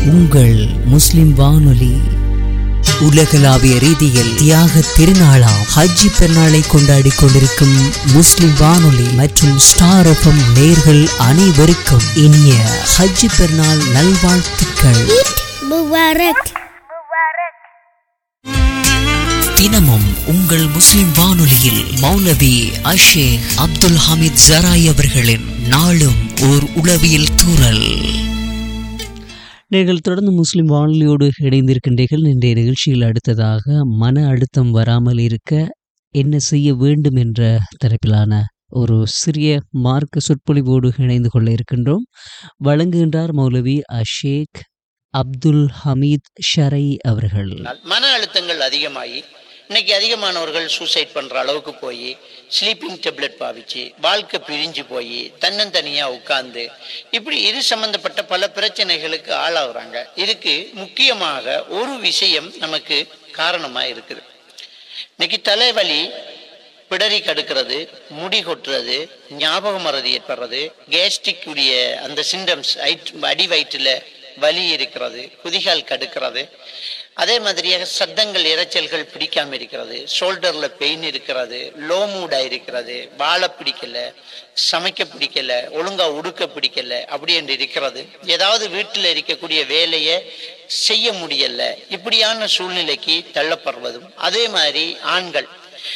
உங்கள் முஸ்லிம் வானொலி உலகளாவிய ரீதியில் தியாக திருநாளாம் ஹஜ்ஜி பெருநாளை கொண்டாடி கொண்டிருக்கும் முஸ்லிம் வானொலி மற்றும் ஸ்டார் எஃப்எம் நேர்கள் அனைவருக்கும் இனிய ஹஜ்ஜி பெருநாள் நல்வாழ்த்துக்கள் முபாரக் தினமும் உங்கள் முஸ்லிம் வானொலியில் மௌலவி அஷேக் அப்துல் ஹமீத் ஜராய் அவர்களின் நாளும் ஓர் உளவியல் தூறல் நீங்கள் தொடர்ந்து முஸ்லிம் வானொலியோடு இணைந்திருக்கின்றீர்கள் இன்றைய நிகழ்ச்சியில் அடுத்ததாக மன அழுத்தம் வராமல் இருக்க என்ன செய்ய வேண்டும் என்ற தலைப்பிலான ஒரு சிறிய மார்க்க சொற்பொழிவோடு இணைந்து கொள்ள இருக்கின்றோம் வழங்குகின்றார் மௌலவி அஷேக் அப்துல் ஹமீத் ஷரை அவர்கள் நாள் மன அழுத்தங்கள் அதிகமாகி இன்னைக்கு அதிகமானவர்கள் சூசைட் பண்ற அளவுக்கு போய் ஸ்லீப்பிங் டெப்லெட் பாவிச்சு வாழ்க்கை பிரிஞ்சு போய் தன்னந்தனியா உட்கார்ந்து இப்படி இது சம்பந்தப்பட்ட பல பிரச்சனைகளுக்கு ஆளாகுறாங்க இதுக்கு முக்கியமாக ஒரு விஷயம் நமக்கு காரணமா இருக்குது இன்னைக்கு தலைவலி பிடரி கடுக்கிறது முடி கொட்டுறது ஞாபக மறதி ஏற்படுறது கேஸ்ட்ரிக் உடைய அந்த சிம்டம்ஸ் அடி வயிற்றுல வலி இருக்கிறது குதிகால் கடுக்கிறது அதே மாதிரியாக சத்தங்கள் இரைச்சல்கள் பிடிக்காம இருக்கிறது ஷோல்டர்ல பெயின் இருக்கிறது லோ மூடா இருக்கிறது வாழ பிடிக்கல சமைக்க பிடிக்கல ஒழுங்கா உடுக்க பிடிக்கல அப்படி என்று இருக்கிறது ஏதாவது வீட்டில் இருக்கக்கூடிய வேலையை செய்ய முடியல இப்படியான சூழ்நிலைக்கு தள்ளப்படுவதும் அதே மாதிரி ஆண்கள்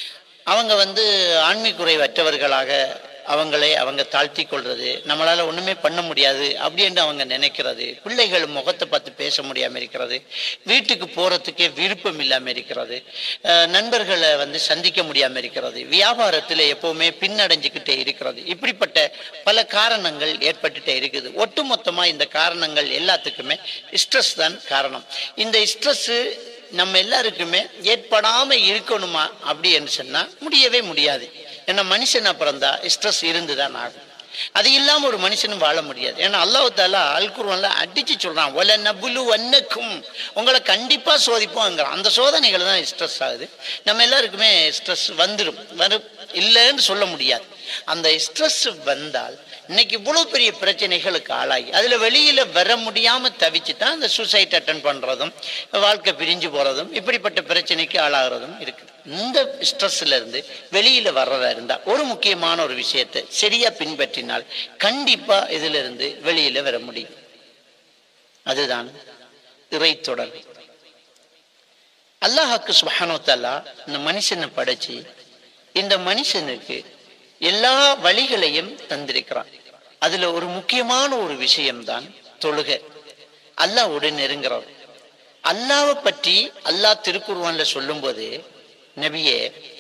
அவங்க வந்து ஆண்மை குறைவற்றவர்களாக அவங்களை அவங்க தாழ்த்தி கொள்றது நம்மளால ஒண்ணுமே பண்ண முடியாது அப்படின்னு அவங்க நினைக்கிறது பிள்ளைகள் முகத்தை பார்த்து பேச முடியாம இருக்கிறது வீட்டுக்கு போறதுக்கே விருப்பம் இல்லாம இருக்கிறது அஹ் நண்பர்களை வந்து சந்திக்க முடியாம இருக்கிறது வியாபாரத்துல எப்பவுமே பின்னடைஞ்சுக்கிட்டே இருக்கிறது இப்படிப்பட்ட பல காரணங்கள் ஏற்பட்டுட்டே இருக்குது ஒட்டுமொத்தமா இந்த காரணங்கள் எல்லாத்துக்குமே ஸ்ட்ரெஸ் தான் காரணம் இந்த ஸ்ட்ரெஸ் நம்ம எல்லாருக்குமே ஏற்படாம இருக்கணுமா அப்படி என்று சொன்னா முடியவே முடியாது ஏன்னா மனுஷனா பிறந்தா ஸ்ட்ரெஸ் இருந்துதான் ஆகும் அது இல்லாம ஒரு மனுஷனும் வாழ முடியாது ஏன்னா அல்லாஹ் தாலா அல்குர்வான்ல அடிச்சு சொல்றான் ஒல நபுலு வன்னக்கும் உங்களை கண்டிப்பா சோதிப்போங்கிறான் அந்த சோதனைகள் தான் ஸ்ட்ரெஸ் ஆகுது நம்ம எல்லாருக்குமே ஸ்ட்ரெஸ் வந்துடும் வரும் இல்லைன்னு சொல்ல முடியாது அந்த ஸ்ட்ரெஸ் வந்தால் இன்னைக்கு இவ்வளவு பெரிய பிரச்சனைகளுக்கு ஆளாகி அதுல வெளியில வர முடியாம தவிச்சு தான் அந்த சூசைட் அட்டன் பண்றதும் வாழ்க்கை பிரிஞ்சு போறதும் இப்படிப்பட்ட பிரச்சனைக்கு ஆளாகிறதும் இருக்குது இந்த ஸ்ட்ரெஸ்ல இருந்து வெளியில வர்றதா இருந்தா ஒரு முக்கியமான ஒரு விஷயத்தை சரியா பின்பற்றினால் கண்டிப்பா இதுல இருந்து வெளியில வர முடியும் அதுதான் இறை தொடர்பு அல்லாஹாக்கு சுபஹானோத்தல்லா இந்த மனுஷனை படைச்சு இந்த மனுஷனுக்கு எல்லா வழிகளையும் தந்திருக்கிறான் அதுல ஒரு முக்கியமான ஒரு விஷயம்தான் தொழுகை அல்லாஹ்வோடு நெருங்குறோம் அல்லாவை பற்றி அல்லாஹ் திருக்குர்வான்ல சொல்லும்போது நபியே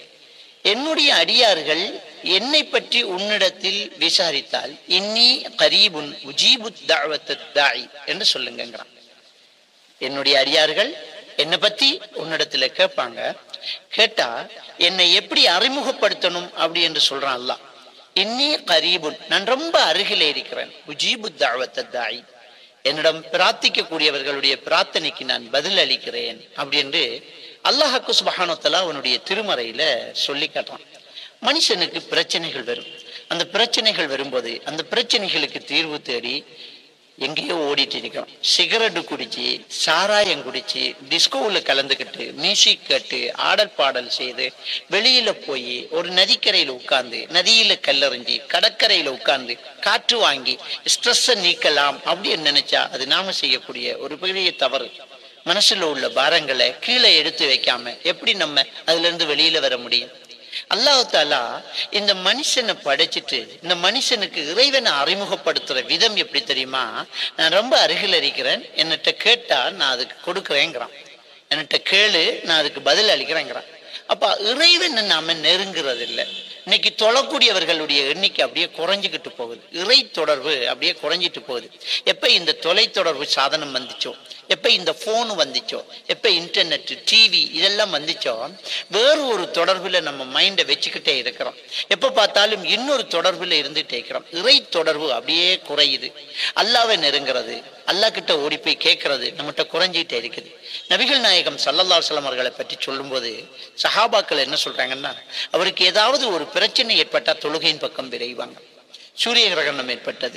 என்னுடைய அடியார்கள் என்னை பற்றி உன்னிடத்தில் விசாரித்தால் இன்னி கரீபுன் உஜீபுத் தாவத்து தாய் என்று சொல்லுங்கிறான் என்னுடைய அடியார்கள் என்னை பத்தி உன்னிடத்துல கேட்பாங்க கேட்டா என்னை எப்படி அறிமுகப்படுத்தணும் அப்படி என்று சொல்றான் அல்லாஹ் இன்னி கரீபுன் நான் ரொம்ப அருகிலே இருக்கிறேன் உஜீபு தாவத்த தாய் என்னிடம் பிரார்த்திக்க கூடியவர்களுடைய பிரார்த்தனைக்கு நான் பதில் அளிக்கிறேன் அப்படி என்று அல்லாஹாக்கு சுபஹானத்தலா அவனுடைய திருமறையில சொல்லி காட்டுறான் மனுஷனுக்கு பிரச்சனைகள் வரும் அந்த பிரச்சனைகள் வரும்போது அந்த பிரச்சனைகளுக்கு தீர்வு தேடி எங்கேயோ ஓடிட்டு இருக்கோம் சிகரெட் குடிச்சு சாராயம் குடிச்சு டிஸ்கோவில் கலந்துக்கிட்டு மியூசிக் கேட்டு ஆடல் பாடல் செய்து வெளியில போய் ஒரு நதிக்கரையில உட்கார்ந்து நதியில கல்லறிஞ்சி கடற்கரையில உட்கார்ந்து காற்று வாங்கி ஸ்ட்ரெஸ்ஸை நீக்கலாம் அப்படின்னு நினைச்சா அது நாம செய்யக்கூடிய ஒரு பெரிய தவறு மனசுல உள்ள பாரங்களை கீழே எடுத்து வைக்காம எப்படி நம்ம அதுல இருந்து வெளியில வர முடியும் அல்லாஹ் தாலா இந்த மனுஷனை படைச்சிட்டு இந்த மனுஷனுக்கு இறைவனை அறிமுகப்படுத்துற விதம் எப்படி தெரியுமா நான் ரொம்ப அருகில் இருக்கிறேன் என்னட்ட கேட்டா நான் அதுக்கு கொடுக்குறேங்கிறான் என்கிட்ட கேளு நான் அதுக்கு பதில் அளிக்கிறேங்கிறான் அப்ப இறைவனை நாம நெருங்குறது இல்லை இன்னைக்கு தொழக்கூடியவர்களுடைய எண்ணிக்கை அப்படியே குறைஞ்சிக்கிட்டு போகுது இறை தொடர்பு அப்படியே குறைஞ்சிட்டு போகுது எப்ப இந்த தொலைத்தொடர்பு சாதனம் வந்துச்சோ எப்ப இந்த போன் வந்துச்சோ எப்ப இன்டர்நெட் டிவி இதெல்லாம் வந்துச்சோ வேறு ஒரு தொடர்புல நம்ம மைண்டை வச்சுக்கிட்டே இருக்கிறோம் எப்ப பார்த்தாலும் இன்னொரு தொடர்புல இருந்துட்டே இருக்கிறோம் இறை தொடர்பு அப்படியே குறையுது அல்லாவை நெருங்கிறது அல்லாஹ் கிட்ட ஓடி போய் கேட்கறது நம்மகிட்ட குறைஞ்சிட்டே இருக்குது நபிகள் நாயகம் சல்லல்லா அலுவலம் அவர்களை பற்றி சொல்லும்போது சஹாபாக்கள் என்ன சொல்றாங்கன்னா அவருக்கு ஏதாவது ஒரு பிரச்சனை ஏற்பட்டா தொழுகையின் பக்கம் விரைவாங்க சூரிய கிரகணம் ஏற்பட்டது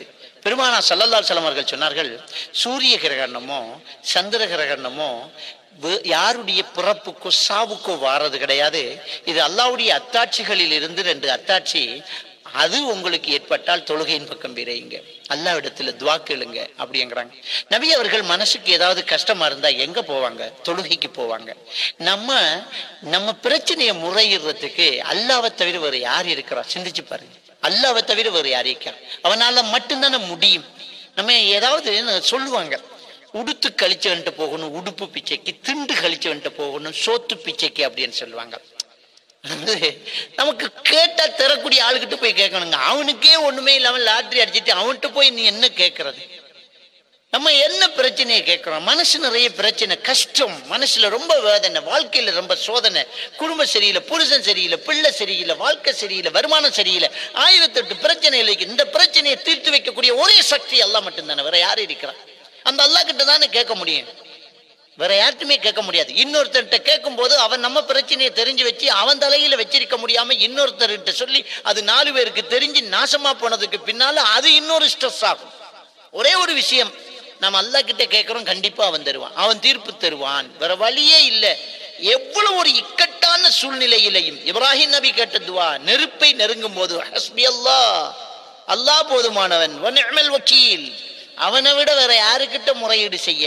பெருமானா சல்லல்லாஹு அலைஹி அவர்கள் சொன்னார்கள் சூரிய கிரகணமோ சந்திர கிரகணமோ வே- யாருடைய பிறப்புக்கோ சாவுக்கோ வாரது கிடையாது இது அல்லாஹ்வுடைய அத்தாட்சிகளில் இருந்து ரெண்டு அத்தாட்சி அது உங்களுக்கு ஏற்பட்டால் தொழுகையின் பக்கம் விரையுங்க அல்லாவிடத்துல துவா கேளுங்க அப்படிங்கிறாங்க நபி அவர்கள் மனசுக்கு ஏதாவது கஷ்டமா இருந்தா எங்க போவாங்க தொழுகைக்கு போவாங்க நம்ம நம்ம பிரச்சனையை முறையிடுறதுக்கு அல்லாவை தவிர வேற யார் இருக்கிறா சிந்திச்சு பாருங்க அல்லாவை தவிர வேற யார் இருக்கா அவனால மட்டும்தானே முடியும் நம்ம ஏதாவது சொல்லுவாங்க உடுத்து கழிச்சவன்ட்டு போகணும் உடுப்பு பிச்சைக்கு திண்டு கழிச்சவன்ட்டு போகணும் சோத்து பிச்சைக்கு அப்படின்னு சொல்லுவாங்க வந்து நமக்கு கேட்டா தரக்கூடிய ஆளுகிட்ட போய் கேட்கணுங்க அவனுக்கே ஒண்ணுமே இல்லாம லாட்டரி அடிச்சிட்டு அவன்கிட்ட போய் நீ என்ன கேட்கறது நம்ம என்ன பிரச்சனையை கேட்கிறோம் மனசு நிறைய பிரச்சனை கஷ்டம் மனசுல ரொம்ப வேதனை வாழ்க்கையில ரொம்ப சோதனை குடும்பம் சரியில்லை புருஷன் சரியில்லை பிள்ளை சரியில்லை வாழ்க்கை சரியில்லை வருமானம் சரியில்லை ஆயிரத்தெட்டு பிரச்சனை இருக்கு இந்த பிரச்சனையை தீர்த்து வைக்கக்கூடிய ஒரே சக்தி அல்லாஹ் மட்டும்தானே வேற யாரு இருக்கிறா அந்த அல்லாஹ் கிட்ட தானே கேட்க முடியும் வேற யார்ட்டுமே கேட்க முடியாது இன்னொருத்தர்கிட்ட கேட்கும் போது அவன் நம்ம பிரச்சனையை தெரிஞ்சு வச்சு அவன் தலையில வச்சிருக்க முடியாம இன்னொருத்தர்கிட்ட சொல்லி அது நாலு பேருக்கு தெரிஞ்சு நாசமா போனதுக்கு பின்னால அது இன்னொரு ஸ்ட்ரெஸ் ஆகும் ஒரே ஒரு விஷயம் நம்ம அல்லாஹ் கிட்ட கேட்கிறோம் கண்டிப்பா அவன் தருவான் அவன் தீர்ப்பு தருவான் வேற வழியே இல்லை எவ்வளவு ஒரு இக்கட்டான சூழ்நிலையிலையும் இப்ராஹிம் நபி கேட்ட துவா நெருப்பை நெருங்கும் போது ஹஸ்பி அல்லாஹ் அல்லாஹ் போதுமானவன் வ நிஅமல் வக்கீல் அவனை விட வேற யாருக்கிட்ட முறையீடு செய்ய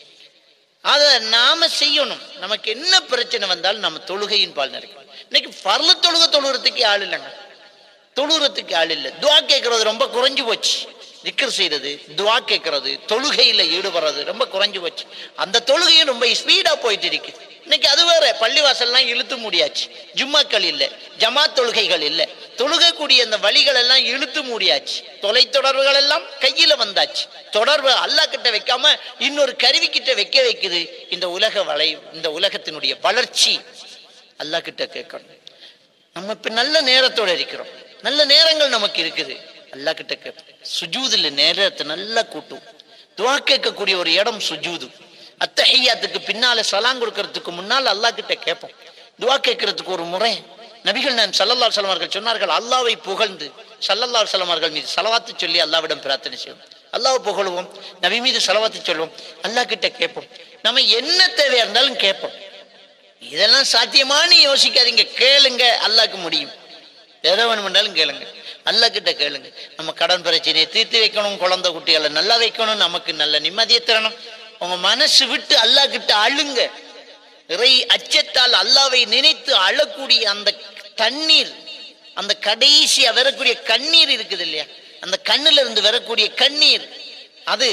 அதை நாம செய்யணும் நமக்கு என்ன பிரச்சனை வந்தாலும் நம்ம தொழுகையின் பால் நினைக்கணும் இன்னைக்கு பரல தொழுகை தொழுகிறதுக்கு ஆள் இல்லைங்க தொழுகிறதுக்கு ஆள் இல்லை துவா கேட்கறது ரொம்ப குறைஞ்சு போச்சு திக்கர் செய்யறது துவா கேட்கறது தொழுகையில ஈடுபடுறது ரொம்ப குறைஞ்சு போச்சு அந்த தொழுகையும் ரொம்ப ஸ்பீடா போயிட்டு இருக்கு இன்னைக்கு அது வேற பள்ளிவாசல்லாம் இழுத்து முடியாச்சு ஜும்மாக்கள் இல்லை ஜமாத் தொழுகைகள் இல்லை தொழுகக்கூடிய அந்த வழிகள் எல்லாம் இழுத்து மூடியாச்சு தொலைத்தொடர்புகள் எல்லாம் கையில வந்தாச்சு தொடர்பு அல்லாஹ் கிட்ட வைக்காம இன்னொரு கருவி கிட்ட வைக்க வைக்குது இந்த உலக வளை இந்த உலகத்தினுடைய வளர்ச்சி அல்லாஹ் கிட்ட கேட்கணும் நம்ம இப்ப நல்ல நேரத்தோட இருக்கிறோம் நல்ல நேரங்கள் நமக்கு இருக்குது அல்லாஹ் கிட்ட கேட்போம் சுஜூதுல நேரத்தை நல்லா கூட்டும் துவா கேட்கக்கூடிய ஒரு இடம் சுஜூது அத்தஹியாத்துக்கு பின்னால சலாம் கொடுக்கறதுக்கு முன்னால் அல்லாஹ் கிட்ட கேட்போம் துவா கேட்கறதுக்கு ஒரு முறை நபிகள் நான் சல்லல்லா அவர்கள் சொன்னார்கள் அல்லாவை புகழ்ந்து சல்லல்லா அவர்கள் மீது சலவாத்து சொல்லி அல்லாவிடம் பிரார்த்தனை செய்வோம் அல்லாவை புகழுவோம் நபி மீது சலவாத்து சொல்லுவோம் அல்லாஹ் கிட்ட கேட்போம் நம்ம என்ன தேவையா இருந்தாலும் கேட்போம் இதெல்லாம் சாத்தியமானு யோசிக்காதீங்க கேளுங்க அல்லாஹ்க்கு முடியும் எதை வேணுமென்றாலும் கேளுங்க அல்லாஹ் கிட்ட கேளுங்க நம்ம கடன் பிரச்சனையை தீர்த்து வைக்கணும் குழந்தை குட்டிகளை நல்லா வைக்கணும் நமக்கு நல்ல நிம்மதியை தரணும் உங்க மனசு விட்டு அல்லாஹ் கிட்ட அழுங்க இறை அச்சத்தால் அல்லாவை நினைத்து அழக்கூடிய அந்த தண்ணீர் அந்த கடைசியா வரக்கூடிய கண்ணீர் இருக்குது இல்லையா அந்த கண்ணுல இருந்து வரக்கூடிய கண்ணீர் அது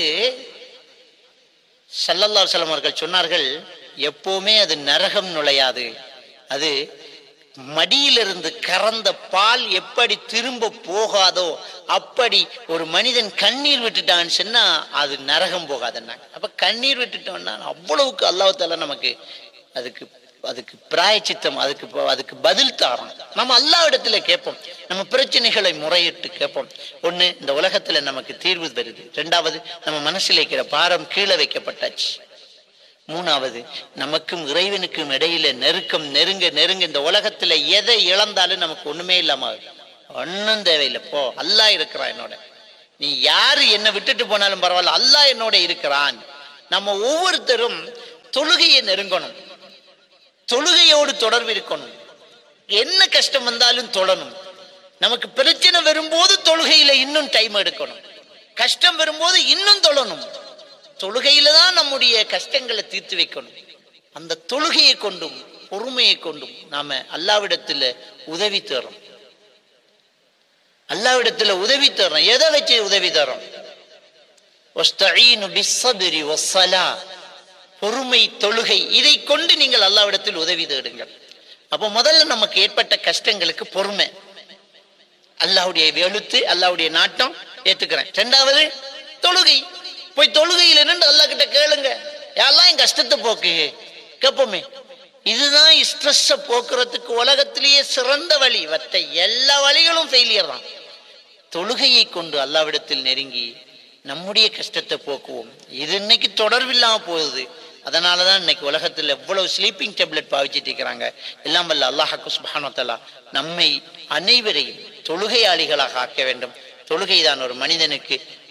சல்லல்லா செல்லம் அவர்கள் சொன்னார்கள் எப்பவுமே அது நரகம் நுழையாது அது மடியிலிருந்து கறந்த பால் எப்படி திரும்ப போகாதோ அப்படி ஒரு மனிதன் கண்ணீர் விட்டுட்டான்னு சொன்னா அது நரகம் போகாதுன்னாங்க அப்ப கண்ணீர் விட்டுட்டோம்னா அவ்வளவுக்கு அல்லாஹால நமக்கு அதுக்கு அதுக்கு பிராயச்சித்தம் அதுக்கு ப- அதுக்கு பதில் தாரோம் நம்ம அல்லா இடத்துல கேட்போம் நம்ம பிரச்சனைகளை முறையிட்டு கேட்போம் ஒண்ணு இந்த உலகத்துல நமக்கு தீர்வு வருது ரெண்டாவது நம்ம மனசுல இருக்கிற பாரம் கீழே வைக்கப்பட்டாச்சு மூணாவது நமக்கும் இறைவனுக்கும் இடையில நெருக்கம் நெருங்க நெருங்க இந்த உலகத்துல எதை இழந்தாலும் நமக்கு ஒண்ணுமே இல்லாம ஆகுது. ஒண்ணும் தேவையில்லை போ அல்லாஹ் இருக்கிறான் என்னோட நீ யாரு என்னை விட்டுட்டு போனாலும் பரவாயில்ல அல்லாஹ் என்னோட இருக்கிறான் நம்ம ஒவ்வொருத்தரும் தொழுகையை நெருங்கணும் தொழுகையோடு தொடர்பு இருக்கணும் என்ன கஷ்டம் வந்தாலும் தொழணும் நமக்கு பிரச்சனை வரும்போது தொழுகையில இன்னும் டைம் எடுக்கணும் கஷ்டம் வரும்போது இன்னும் தொழணும் தொழுகையில தான் நம்முடைய கஷ்டங்களை தீர்த்து வைக்கணும் அந்த தொழுகையை கொண்டும் பொறுமையை கொண்டும் நாம அல்லாவிடத்துல உதவி தரோம் அல்லாவிடத்துல உதவி தரோம் எதை வச்சு உதவி தரோம் வஸ்தஈனு பிஸ்ஸபிரி வஸ்ஸலா. பொறுமை தொழுகை இதை கொண்டு நீங்கள் அல்லாவிடத்தில் உதவி தேடுங்கள் அப்போ முதல்ல நமக்கு ஏற்பட்ட கஷ்டங்களுக்கு பொறுமை அல்லாஹ்வுடைய எழுத்து அல்லாஹ்வுடைய நாட்டம் ஏத்துக்கிறேன் ரெண்டாவது தொழுகை போய் தொழுகையில் நின்று அல்லாஹ் கிட்ட கேளுங்க யாரெல்லாம் என் கஷ்டத்தை போக்கு கேட்போமே இதுதான் ஸ்ட்ரெஸ்ஸை போக்குறதுக்கு உலகத்திலேயே சிறந்த வழி மற்ற எல்லா வழிகளும் ஃபெயிலியர் தான் தொழுகையை கொண்டு அல்லாவிடத்தில் நெருங்கி நம்முடைய கஷ்டத்தை போக்குவோம் இது இன்னைக்கு தொடர்பில்லாம போகுது அதனால தான் இன்னைக்கு உலகத்தில் எவ்வளவு ஸ்லீப்பிங் டேப்லெட் பாவிச்சிட்டு இருக்கிறாங்க எல்லாம் வல்ல அல்லாஹாக்கு சுபானத்தலா நம்மை அனைவரையும் தொழுகையாளிகளாக ஆக்க வேண்டும் தொழுகை தான் ஒரு மனிதனுக்கு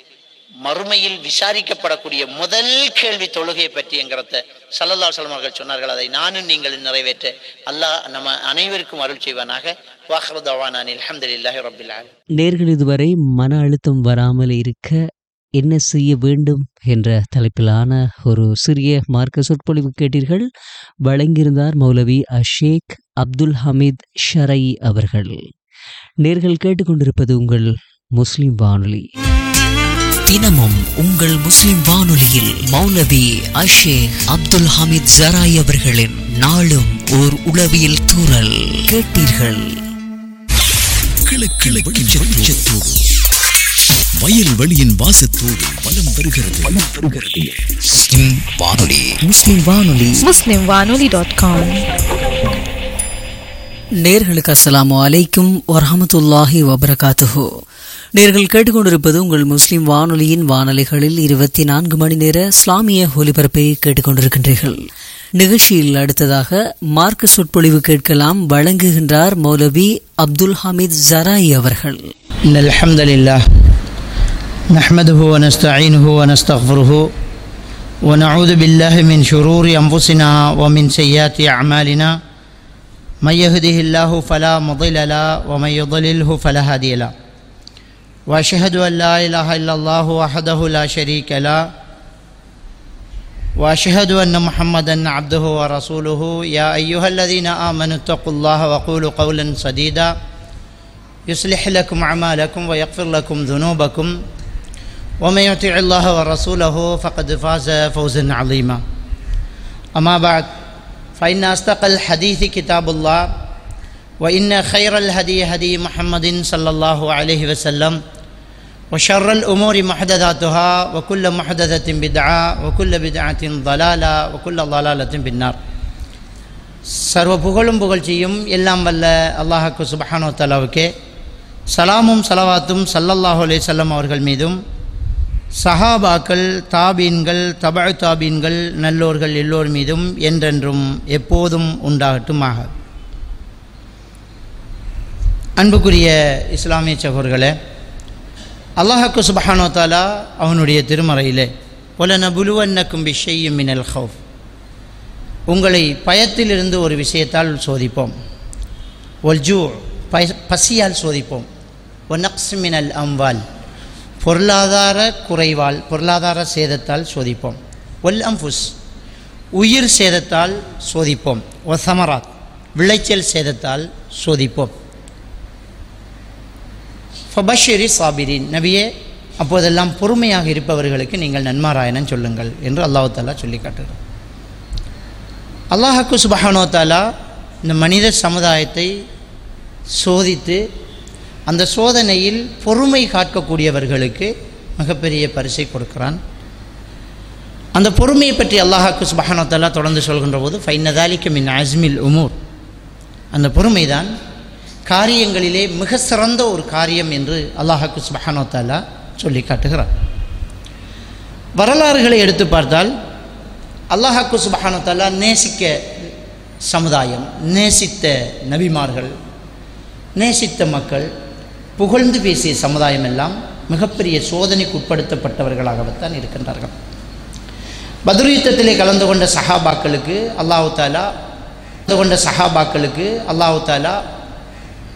மறுமையில் விசாரிக்கப்படக்கூடிய முதல் கேள்வி தொழுகையை பற்றிங்கிறத சல்லல்லா சலம் அவர்கள் சொன்னார்கள் அதை நானும் நீங்கள் நிறைவேற்ற அல்லாஹ் நம்ம அனைவருக்கும் அருள் செய்வானாக வாஹ்ரதவானான் அலமதுல்லாஹி ரபில் ஆலமீன் நேர்கள் இதுவரை மன அழுத்தம் வராமல் இருக்க என்ன செய்ய வேண்டும் என்ற தலைப்பிலான ஒரு சிறிய மார்க்க சொற்பொழிவு கேட்டீர்கள் வழங்கியிருந்தார் மௌலவி அஷேக் அப்துல் ஹமீத் ஷரை அவர்கள் நேர்கள் கேட்டுக்கொண்டிருப்பது உங்கள் முஸ்லிம் வானொலி தினமும் உங்கள் முஸ்லிம் வானொலியில் மௌலவி அஷேக் அப்துல் ஹமீத் ஜராய் அவர்களின் நாளும் ஓர் உளவியல் தூரல் கேட்டீர்கள் கிழக்கு வெளிச்சத்தோடு வயல் வெளியின் வாசத்தோடு வலம் வருகிறது வலம் வருகிறது முஸ்லிம் வானொலி முஸ்லிம் வானொலி muslimwanoli.com நேர்களுக்கு அஸ்ஸலாமு அலைக்கும் வரஹமத்துல்லாஹி வபரகாத்துஹு நேர்கள் கேட்டுக்கொண்டிருப்பது உங்கள் முஸ்லிம் வானொலியின் வானொலிகளில் இருபத்தி நான்கு மணி நேர இஸ்லாமிய ஒலிபரப்பை கேட்டுக்கொண்டிருக்கின்றீர்கள் நிகழ்ச்சியில் அடுத்ததாக மார்க்க சொற்பொழிவு கேட்கலாம் வழங்குகின்றார் மௌலவி அப்துல் ஹமீத் ஜராய் அவர்கள் إن الحمد لله نحمده ونستعينه ونستغفره ونعوذ بالله من شرور أنفسنا ومن سيئات أعمالنا من يهده الله فلا مضل له ومن يضلله فلا هادي له وأشهد أن لا إله إلا الله وحده لا شريك له وأشهد أن محمدا عبده ورسوله يا أيها الذين آمنوا اتقوا الله وقولوا قولا سديدا يصلح لكم أعمالكم ويغفر لكم ذنوبكم ومن يطع الله ورسوله فقد فاز فوزا عظيما أما بعد فإن أصدق الحديث كتاب الله وإن خير الهدي هدي محمد صلى الله عليه وسلم وشر الأمور محدثاتها وكل محدثة بدعة وكل بدعة ضلالة وكل ضلالة في النار சர்வ புகழும் புகழ்ச்சியும் எல்லாம் வல்ல அல்லாஹாக்கு சுபஹானோ தலாவுக்கே சலாமும் சலவாத்தும் சல்லல்லாஹு அலைஹி வஸல்லம் அவர்கள் மீதும் சஹாபாக்கள் தாபீன்கள் தபழ் தாபீன்கள் நல்லோர்கள் எல்லோர் மீதும் என்றென்றும் எப்போதும் உண்டாகட்டுமாக அன்புக்குரிய இஸ்லாமிய சகோர்களே அல்லாஹாக்கு சுபஹானோ தாலா அவனுடைய திருமறையிலே ஒல நபுலுவன்னக்கும் பிஷையும் மினல் ஹவுஃப் உங்களை பயத்திலிருந்து ஒரு விஷயத்தால் சோதிப்போம் ஒல்ஜூ பய பசியால் சோதிப்போம் ஒ நக்ஸ்மினல் அம்வால் பொருளாதார குறைவால் பொருளாதார சேதத்தால் சோதிப்போம் ஒல் அம்புஸ் உயிர் சேதத்தால் சோதிப்போம் ஒ சமராத் விளைச்சல் சேதத்தால் சோதிப்போம் ஃபபஷிரி சாபிரின் நபியே அப்போதெல்லாம் பொறுமையாக இருப்பவர்களுக்கு நீங்கள் நன்மாராயணம் சொல்லுங்கள் என்று அல்லாஹு தாலா சொல்லி காட்டுகிறார் அல்லாஹாக்கு சுபஹானோ தாலா இந்த மனித சமுதாயத்தை சோதித்து அந்த சோதனையில் பொறுமை காக்கக்கூடியவர்களுக்கு மிகப்பெரிய பரிசை கொடுக்கிறான் அந்த பொறுமையை பற்றி அல்லாஹாக்கு சுபஹானோ தாலா தொடர்ந்து சொல்கின்ற போது ஃபைனதாலிக்கு மின் அஸ்மில் உமூர் அந்த பொறுமைதான் காரியங்களிலே மிக சிறந்த ஒரு காரியம் என்று அல்லாஹாக்கு சுபஹானோ தாலா சொல்லி காட்டுகிறார் வரலாறுகளை எடுத்து பார்த்தால் அல்லாஹாக்கு சுபஹானு தாலா நேசிக்க சமுதாயம் நேசித்த நபிமார்கள் நேசித்த மக்கள் புகழ்ந்து பேசிய சமுதாயம் எல்லாம் மிகப்பெரிய சோதனைக்கு உட்படுத்தப்பட்டவர்களாகத்தான் இருக்கின்றார்கள் பத்ரு யுத்தத்திலே கலந்து கொண்ட சஹாபாக்களுக்கு அல்லாஹு தாலா கலந்து கொண்ட சஹாபாக்களுக்கு அல்லாஹு தாலா